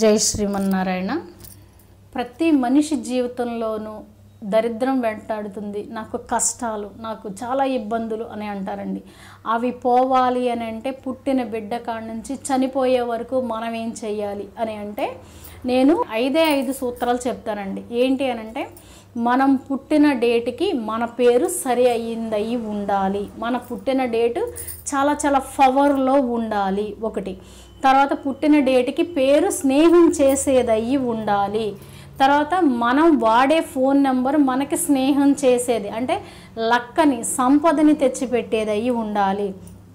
జై శ్రీమన్నారాయణ ప్రతి మనిషి జీవితంలోనూ దరిద్రం వెంటాడుతుంది నాకు కష్టాలు నాకు చాలా ఇబ్బందులు అని అంటారండి అవి పోవాలి అని అంటే పుట్టిన బిడ్డ కాడ నుంచి చనిపోయే వరకు మనం ఏం చెయ్యాలి అని అంటే నేను ఐదే ఐదు సూత్రాలు చెప్తానండి ఏంటి అని అంటే మనం పుట్టిన డేట్కి మన పేరు సరి అయ్యిందయి ఉండాలి మన పుట్టిన డేటు చాలా చాలా పవర్లో ఉండాలి ఒకటి తర్వాత పుట్టిన డేట్కి పేరు స్నేహం చేసేదయ్యి ఉండాలి తర్వాత మనం వాడే ఫోన్ నెంబర్ మనకి స్నేహం చేసేది అంటే లక్కని సంపదని తెచ్చిపెట్టేది అయ్యి ఉండాలి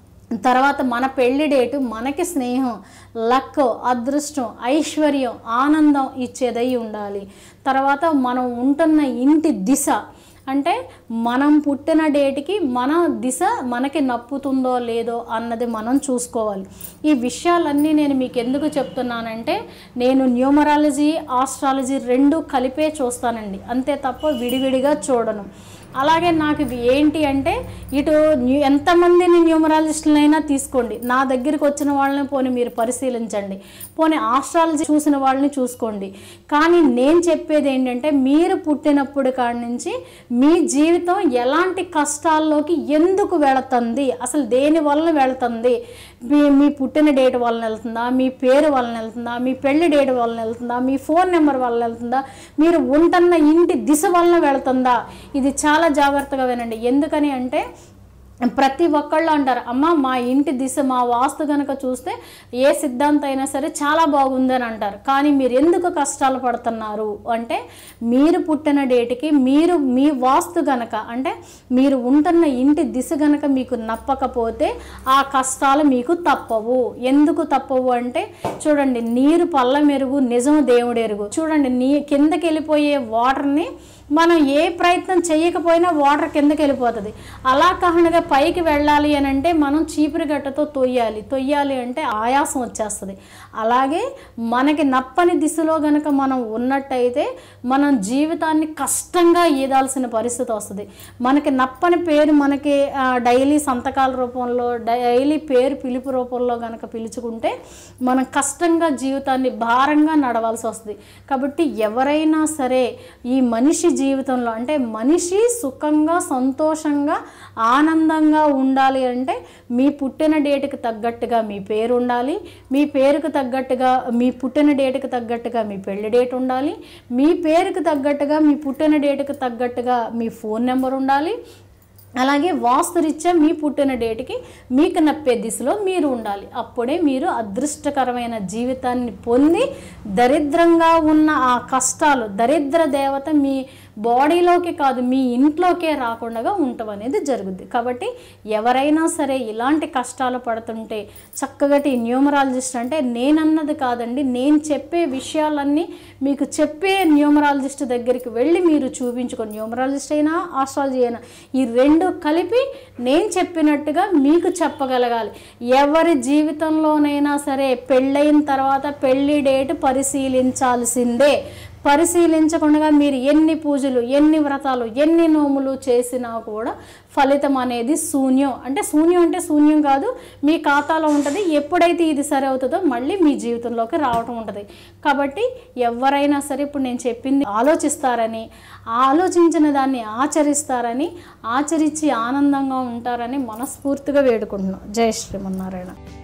తర్వాత మన పెళ్లి డేటు మనకి స్నేహం లక్ అదృష్టం ఐశ్వర్యం ఆనందం ఇచ్చేదై ఉండాలి తర్వాత మనం ఉంటున్న ఇంటి దిశ అంటే మనం పుట్టిన డేట్కి మన దిశ మనకి నప్పుతుందో లేదో అన్నది మనం చూసుకోవాలి ఈ విషయాలన్నీ నేను మీకు ఎందుకు చెప్తున్నానంటే నేను న్యూమరాలజీ ఆస్ట్రాలజీ రెండు కలిపే చూస్తానండి అంతే తప్ప విడివిడిగా చూడను అలాగే నాకు ఇవి ఏంటి అంటే ఇటు న్యూ ఎంతమందిని న్యూమరాలజిస్టులైనా తీసుకోండి నా దగ్గరికి వచ్చిన వాళ్ళని పోనీ మీరు పరిశీలించండి పోనీ ఆస్ట్రాలజీ చూసిన వాళ్ళని చూసుకోండి కానీ నేను చెప్పేది ఏంటంటే మీరు పుట్టినప్పుడు కాడి నుంచి మీ జీవితం ఎలాంటి కష్టాల్లోకి ఎందుకు వెళుతుంది అసలు దేని వలన వెళుతుంది మీ మీ పుట్టిన డేట్ వలన వెళ్తుందా మీ పేరు వలన వెళ్తుందా మీ పెళ్లి డేట్ వలన వెళ్తుందా మీ ఫోన్ నెంబర్ వలన వెళ్తుందా మీరు ఉంటున్న ఇంటి దిశ వలన వెళ్తుందా ఇది చాలా జాగ్రత్తగా వినండి ఎందుకని అంటే ప్రతి ఒక్కళ్ళు అంటారు అమ్మ మా ఇంటి దిశ మా వాస్తు గనక చూస్తే ఏ సిద్ధాంతం అయినా సరే చాలా బాగుందని అంటారు కానీ మీరు ఎందుకు కష్టాలు పడుతున్నారు అంటే మీరు పుట్టిన డేట్కి మీరు మీ వాస్తు గనక అంటే మీరు ఉంటున్న ఇంటి దిశ గనక మీకు నప్పకపోతే ఆ కష్టాలు మీకు తప్పవు ఎందుకు తప్పవు అంటే చూడండి నీరు పల్ల మెరుగు నిజం దేవుడు ఎరుగు చూడండి నీ కిందకి వెళ్ళిపోయే వాటర్ని మనం ఏ ప్రయత్నం చేయకపోయినా వాటర్ కిందకి వెళ్ళిపోతుంది అలా కారణంగా పైకి వెళ్ళాలి అని అంటే మనం చీపురు గట్టతో తొయ్యాలి తొయ్యాలి అంటే ఆయాసం వచ్చేస్తుంది అలాగే మనకి నప్పని దిశలో గనక మనం ఉన్నట్టయితే మనం జీవితాన్ని కష్టంగా ఈదాల్సిన పరిస్థితి వస్తుంది మనకి నప్పని పేరు మనకి ఆ, డైలీ సంతకాల రూపంలో డైలీ పేరు పిలుపు రూపంలో గనక పిలుచుకుంటే మనం కష్టంగా జీవితాన్ని భారంగా నడవాల్సి వస్తుంది కాబట్టి ఎవరైనా సరే ఈ మనిషి జీవితంలో అంటే మనిషి సుఖంగా సంతోషంగా ఆనందంగా ఉండాలి అంటే మీ పుట్టిన డేట్కి తగ్గట్టుగా మీ పేరు ఉండాలి మీ పేరుకు తగ్గట్టుగా మీ పుట్టిన డేట్కి తగ్గట్టుగా మీ పెళ్లి డేట్ ఉండాలి మీ పేరుకు తగ్గట్టుగా మీ పుట్టిన డేట్కి తగ్గట్టుగా మీ ఫోన్ నెంబర్ ఉండాలి అలాగే వాస్తురీత్యా మీ పుట్టిన డేట్కి మీకు నప్పే దిశలో మీరు ఉండాలి అప్పుడే మీరు అదృష్టకరమైన జీవితాన్ని పొంది దరిద్రంగా ఉన్న ఆ కష్టాలు దరిద్ర దేవత మీ బాడీలోకి కాదు మీ ఇంట్లోకే రాకుండా ఉండటం అనేది జరుగుద్ది కాబట్టి ఎవరైనా సరే ఇలాంటి కష్టాలు పడుతుంటే చక్కగా ఈ న్యూమరాలజిస్ట్ అంటే నేనన్నది కాదండి నేను చెప్పే విషయాలన్నీ మీకు చెప్పే న్యూమరాలజిస్ట్ దగ్గరికి వెళ్ళి మీరు చూపించుకోండి న్యూమరాలజిస్ట్ అయినా ఆస్ట్రాలజీ అయినా ఈ రెండు కలిపి నేను చెప్పినట్టుగా మీకు చెప్పగలగాలి ఎవరి జీవితంలోనైనా సరే పెళ్ళైన తర్వాత పెళ్లి డేట్ పరిశీలించాల్సిందే పరిశీలించకుండా మీరు ఎన్ని పూజలు ఎన్ని వ్రతాలు ఎన్ని నోములు చేసినా కూడా ఫలితం అనేది శూన్యం అంటే శూన్యం అంటే శూన్యం కాదు మీ ఖాతాలో ఉంటుంది ఎప్పుడైతే ఇది సరి అవుతుందో మళ్ళీ మీ జీవితంలోకి రావటం ఉంటుంది కాబట్టి ఎవరైనా సరే ఇప్పుడు నేను చెప్పింది ఆలోచిస్తారని ఆలోచించిన దాన్ని ఆచరిస్తారని ఆచరించి ఆనందంగా ఉంటారని మనస్ఫూర్తిగా వేడుకుంటున్నాం జై శ్రీమన్నారాయణ